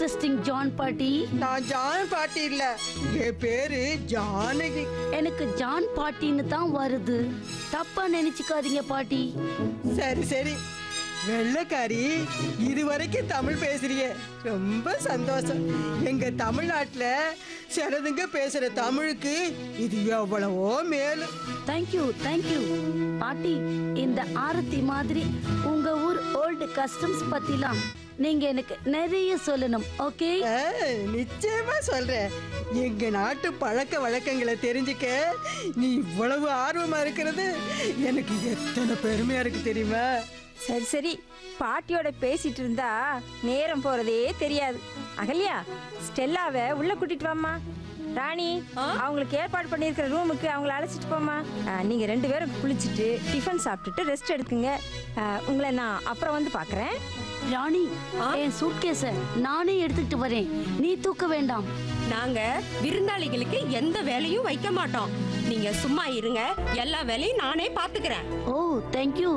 Interesting John பாட்டி நான் John பாட்டி இல்ல என் பேரு ஜானகி எனக்கு ஜான் பாட்டின்னு தான் வருது தப்பா நினைச்சுக்காதீங்க பாட்டி சரி சரி வெள்ளைக்காரி இதுவரைக்கும் தமிழ் பேசுறியே ரொம்ப சந்தோஷம் எங்க தமிழ்நாட்டுல சிலதுங்க பேசுற தமிழுக்கு இது எவ்வளவோ மேலும் தேங்க்யூ தேங்க்யூ பாட்டி இந்த ஆரத்தி மாதிரி உங்க ஊர் ஓல்டு கஸ்டம்ஸ் பத்திலாம் நீங்க எனக்கு நிறைய சொல்லணும் ஓகே ஆ, நிச்சயமா சொல்றேன் எங்க நாட்டு பழக்க வழக்கங்களை தெரிஞ்சுக்க நீ இவ்வளவு ஆர்வமா இருக்கிறது எனக்கு எத்தனை பெருமையா இருக்கு தெரியுமா சரி சரி பாட்டியோட பேசிட்டு இருந்தா நேரம் போறதே தெரியாது அகல்யா ஸ்டெல்லாவை உள்ள கூட்டிட்டு வாம்மா ராணி அவங்களுக்கு ஏற்பாடு பண்ணியிருக்கிற ரூமுக்கு அவங்கள அழைச்சிட்டு போம்மா ஆ, நீங்க ரெண்டு பேரும் குளிச்சுட்டு டிஃபன் சாப்பிட்டுட்டு ரெஸ்ட் எடுக்குங்க ஆ, உங்களை நான் அப்புறம் வந்து பார்க்கறேன் ராணி என் சூட்கேஸ நானே எடுத்துக்கிட்டு வரேன் நீ தூக்க வேண்டாம் நாங்க விருந்தாளிகளுக்கு எந்த வேலையும் வைக்க மாட்டோம் நீங்க சும்மா இருங்க எல்லா வேலையும் நானே பாத்துக்கிறேன் ஓ தேங்க்யூ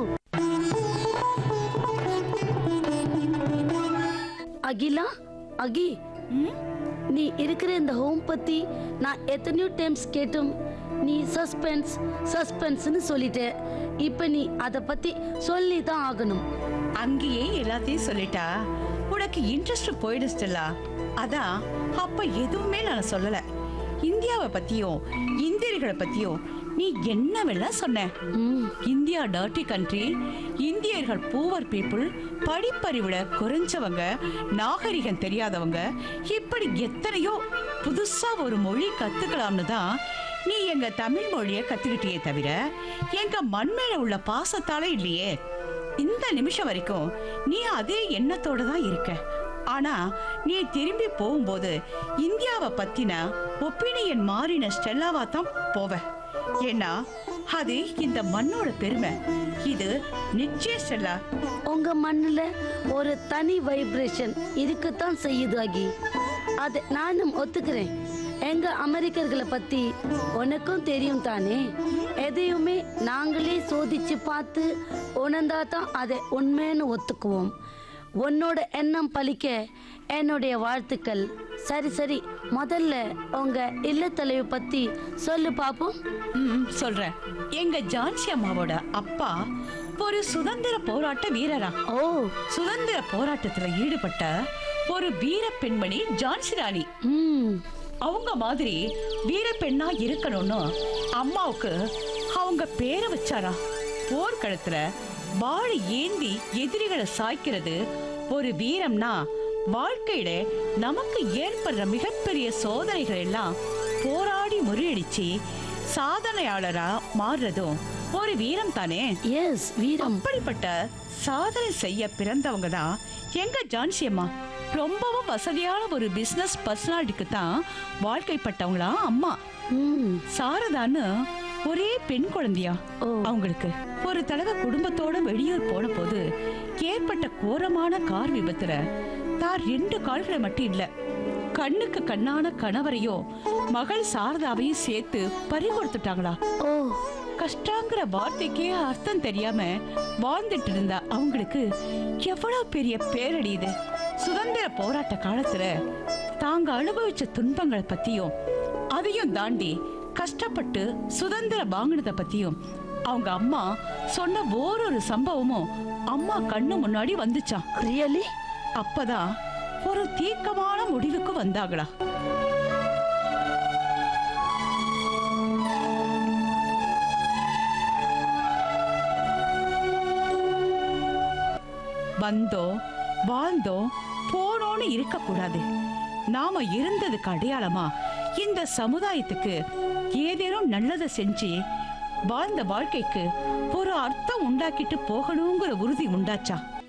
அகிலா அகி நீ இருக்கிற இந்த ஹோம் பத்தி நான் எத்தனையோ டைம்ஸ் கேட்டும் நீ சஸ்பென்ஸ் சஸ்பென்ஸ்னு சொல்லிட்ட இப்ப நீ அத பத்தி சொல்லி தான் ஆகணும் அங்கேயே எல்லாத்தையும் சொல்லிட்டா உனக்கு இன்ட்ரெஸ்ட் போயிடுச்சுல அதான் அப்ப எதுவுமே நான் சொல்லல இந்தியாவை பத்தியும் இந்தியர்களை பத்தியும் நீ என்னவெல்லாம் சொன்ன ம், இந்தியா டர்ட்டி கண்ட்ரி இந்தியர்கள் பூவர் பீப்புள் படிப்பறிவுல குறைஞ்சவங்க நாகரிகம் தெரியாதவங்க இப்படி எத்தனையோ புதுசா ஒரு மொழி கத்துக்கலாம்னு தான் நீ எங்க தமிழ் மொழியை கத்துக்கிட்டியே தவிர எங்க மண் மேல உள்ள பாசத்தால இல்லையே இந்த நிமிஷம் வரைக்கும் நீ அதே எண்ணத்தோட தான் இருக்க ஆனா நீ திரும்பி போகும்போது இந்தியாவை பத்தின ஒப்பீனியன் மாறின ஸ்டெல்லாவா தான் போவ ஏன்னா அது இந்த மண்ணோட பெருமை இது நிச்சய ஸ்டெல்லா உங்க மண்ணுல ஒரு தனி வைப்ரேஷன் இருக்கத்தான் செய்யுது அகி அது நானும் ஒத்துக்கிறேன் எங்க அமெரிக்கர்களை பத்தி உனக்கும் தெரியும் தானே எதையுமே நாங்களே சோதிச்சு பார்த்து உணர்ந்தா தான் அதை உண்மைன்னு ஒத்துக்குவோம் உன்னோட எண்ணம் பலிக்க என்னுடைய வாழ்த்துக்கள் சரி சரி முதல்ல உங்க இல்லத்தலைவை பத்தி சொல்லு பாப்போம் ம் சொல்றேன் எங்க ஜான்சி அம்மாவோட அப்பா ஒரு சுதந்திர போராட்ட வீரரா ஓ சுதந்திர போராட்டத்துல ஈடுபட்ட ஒரு வீர பெண்மணி ஜான்சி ராணி ம் அவங்க மாதிரி வீர பெண்ணா இருக்கணும்னு அம்மாவுக்கு அவங்க பேரை வச்சாரா போர்க்களத்துல வாழை ஏந்தி எதிரிகளை சாய்க்கிறது ஒரு வீரம்னா வாழ்க்கையில நமக்கு ஏற்படுற மிகப்பெரிய சோதனைகள் எல்லாம் போராடி முறியடிச்சு சாதனையாளரா மாறுறதும் ஒரு வீரம் தானே எஸ் வீரம் அப்படிப்பட்ட சாதனை செய்ய பிறந்தவங்க தான் எங்க ஜான்சி அம்மா ரொம்பவும் வசதியான ஒரு பிசினஸ் பர்சனாலிட்டிக்கு தான் வாழ்க்கைப்பட்டவங்களா அம்மா ம் சாரதான்னு ஒரே பெண் குழந்தையா ஓ. அவங்களுக்கு ஒரு தடவை குடும்பத்தோட வெளியூர் போன போது ஏற்பட்ட கோரமான கார் விபத்துல தான் ரெண்டு கால்களை மட்டும் இல்ல கண்ணுக்கு கண்ணான கணவரையும் மகள் சாரதாவையும் சேர்த்து பறி கொடுத்துட்டாங்களா ஓ கஷ்டங்கிற வார்த்தைக்கே அர்த்தம் தெரியாம வாழ்ந்துட்டு இருந்த அவங்களுக்கு எவ்வளவு பெரிய பேரடி இது சுதந்திர போராட்ட காலத்துல தாங்க அனுபவிச்ச துன்பங்களை பத்தியும் அதையும் தாண்டி கஷ்டப்பட்டு சுதந்திரம் வாங்கினத பத்தியும் அவங்க அம்மா சொன்ன ஓரொரு சம்பவமும் அம்மா கண்ணு முன்னாடி வந்துச்சாம் ரியலி அப்பதான் ஒரு தீர்க்கமான முடிவுக்கு வந்தாங்களா வந்தோம் வாழ்ந்தோம் போனோன்னு இருக்கக்கூடாது நாம இருந்ததுக்கு அடையாளமா இந்த சமுதாயத்துக்கு ஏதேனும் நல்லதை செஞ்சு வாழ்ந்த வாழ்க்கைக்கு ஒரு அர்த்தம் உண்டாக்கிட்டு போகணுங்கிற உறுதி உண்டாச்சா